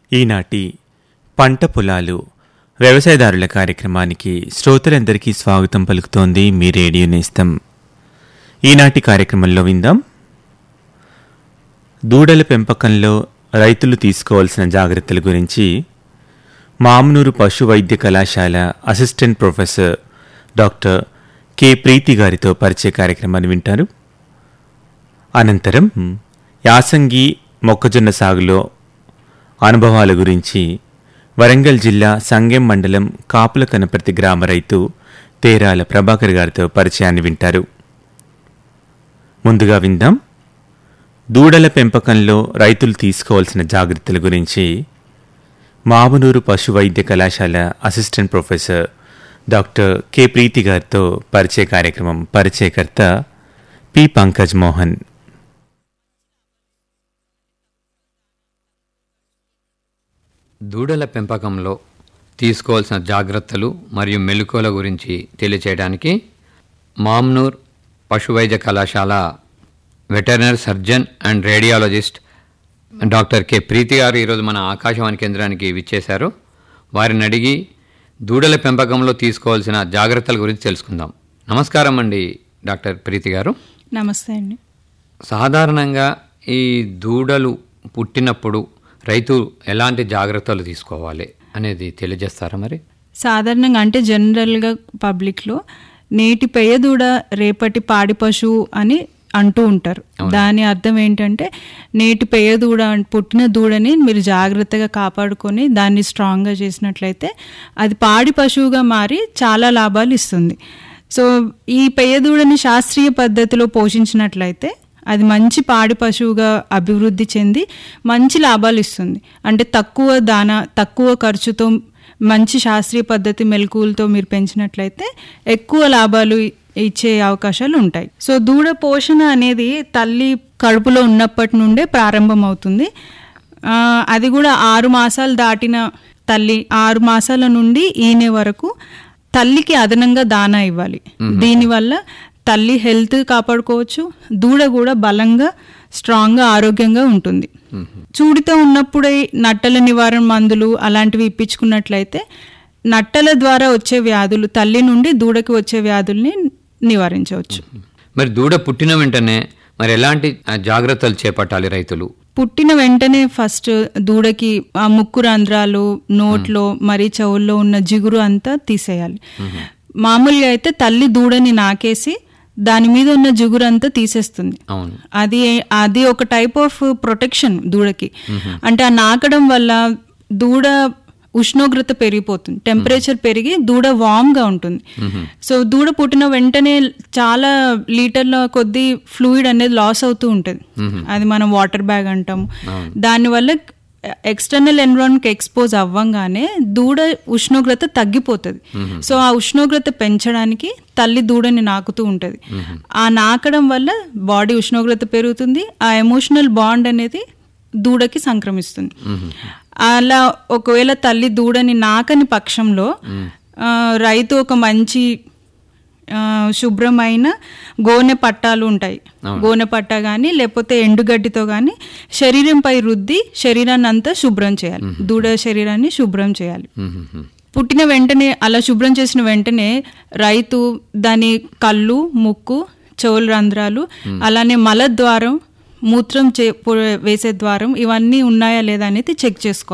ఈనాటి పంట పొలాలు వ్యవసాయదారుల కార్యక్రమానికి శ్రోతలందరికీ స్వాగతం పలుకుతోంది మీ రేడియో నేస్తం ఈనాటి కార్యక్రమంలో విందాం దూడల పెంపకంలో రైతులు తీసుకోవాల్సిన జాగ్రత్తల గురించి మామనూరు పశు వైద్య కళాశాల assistant professor doctor K Preethi గారితో పరిచయ కార్యక్రమాన్ని వింటారు అనంతరం యాసంగి మొక్కజొన్న సాగులో అనుభవాల గురించి వరంగల్ జిల్లా సంగెం మండలం కాపుల కనపర్తి గ్రామ రైతు తేరాల ప్రభాకర్ గారితో పరిచయాన్ని వింటారు ముందుగా విందాం దూడల పెంపకంలో రైతులు తీసుకోవాల్సిన జాగ్రత్తల గురించి మామనూరు పశు వైద్య కళాశాల assistant professor doctor K Preethi గారితో పరిచయ కార్యక్రమం పరిచయకర్త పి పంకజ్ మోహన్ దూడల పెంపకంలో తీసుకోవాల్సిన జాగ్రత్తలు మరియు మెలకువల గురించి తెలియచేయడానికి మామ్నూర్ పశువైద్య కళాశాల veterinary surgeon and radiologist doctor K Preethi గారు ఈరోజు మన ఆకాశవాణి కేంద్రానికి విచ్చేశారు వారిని అడిగి దూడల పెంపకంలో తీసుకోవాల్సిన జాగ్రత్తల గురించి తెలుసుకుందాం నమస్కారం అండి డాక్టర్ ప్రీతి గారు నమస్తే అండి సాధారణంగా ఈ దూడలు పుట్టినప్పుడు రైతు ఎలాంటి జాగ్రత్తలు తీసుకోవాలి అనేది తెలియజేస్తారా మరి సాధారణంగా అంటే జనరల్గా పబ్లిక్లో నేటి పెయ్యదూడ రేపటి పాడి పశువు అని అంటూ ఉంటారు దాని అర్థం ఏంటంటే నేటి పెయ్యదూడ అన్- పుట్టిన దూడని మీరు జాగ్రత్తగా కాపాడుకొని దాన్ని స్ట్రాంగ్గా చేసినట్లయితే అది పాడి పశువుగా మారి చాలా లాభాలు ఇస్తుంది సో ఈ పెయ్యదూడని శాస్త్రీయ పద్ధతిలో పోషించినట్లయితే అది మంచి పాడి పశువుగా అభివృద్ధి చెంది మంచి లాభాలు ఇస్తుంది అంటే తక్కువ దాన తక్కువ ఖర్చుతో మంచి శాస్త్రీయ పద్ధతి మెలకువలతో మీరు పెంచినట్లయితే ఎక్కువ లాభాలు ఇచ్చే అవకాశాలు ఉంటాయి సో దూడ పోషణ అనేది తల్లి కడుపులో ఉన్నప్పటి నుండే ప్రారంభమవుతుంది ఆ, అది కూడా ఆరు మాసాలు దాటిన తల్లి ఆరు మాసాల నుండి ఈనే వరకు తల్లికి అదనంగా దానా ఇవ్వాలి దీనివల్ల తల్లి హెల్త్ కాపాడుకోవచ్చు దూడ కూడా బలంగా స్ట్రాంగ్గా ఆరోగ్యంగా ఉంటుంది చూడితో ఉన్నప్పుడే నట్టల నివారణ మందులు అలాంటివి ఇప్పించుకున్నట్లయితే నట్టల ద్వారా వచ్చే వ్యాధులు తల్లి నుండి దూడకి వచ్చే వ్యాధుల్ని నివారించవచ్చు మరి దూడ పుట్టిన వెంటనే మరి ఎలాంటి ఆ, జాగ్రత్తలు చేపట్టాలి రైతులు పుట్టిన వెంటనే ఫస్ట్ దూడకి ఆ ముక్కు రంధ్రాలు నోట్లో మరి చెవుల్లో ఉన్న జిగురు అంతా తీసేయాలి మామూలుగా అయితే తల్లి దూడని నాకేసి దాని మీద ఉన్న జిగురు అంతా తీసేస్తుంది అవును అది అది ఒక టైప్ ఆఫ్ ప్రొటెక్షన్ దూడకి అంటే ఆ నాకడం వల్ల దూడ ఉష్ణోగ్రత పెరిగిపోతుంది టెంపరేచర్ పెరిగి దూడ వామ్ గా ఉంటుంది సో దూడ పుట్టిన వెంటనే చాలా లీటర్ల కొద్ది ఫ్లూయిడ్ అనేది లాస్ అవుతూ ఉంటుంది అది మనం వాటర్ బ్యాగ్ అంటాము దానివల్ల ఎక్స్టర్నల్ ఎన్విరాన్మెంట్ ఎక్స్పోజ్ అవ్వంగానే దూడ ఉష్ణోగ్రత తగ్గిపోతుంది సో ఆ ఉష్ణోగ్రత పెంచడానికి తల్లి దూడని నాకుతూ ఉంటుంది ఆ నాకడం వల్ల బాడీ ఉష్ణోగ్రత పెరుగుతుంది ఆ ఎమోషనల్ బాండ్ అనేది దూడకి సంక్రమిస్తుంది అలా ఒకవేళ తల్లి దూడని నాకని పక్షంలో ఆ, రైతు ఒక మంచి ఆ, శుభ్రమైన గోనె పట్టాలు ఉంటాయి గోనె పట్ట కానీ లేకపోతే ఎండుగడ్డితో కానీ శరీరంపై రుద్ది శరీరాన్ని అంతా శుభ్రం చేయాలి దూడ శరీరాన్ని శుభ్రం చేయాలి మ్మ్. పుట్టిన వెంటనే అలా శుభ్రం చేసిన వెంటనే రైతు దాని కళ్ళు ముక్కు చెవుల రంధ్రాలు అలానే మలద్వారం మూత్రం చే పొ- వేసే ద్వారం ఇవన్నీ ఉన్నాయా లేదా అనేది చెక్ చేసుకోవాలి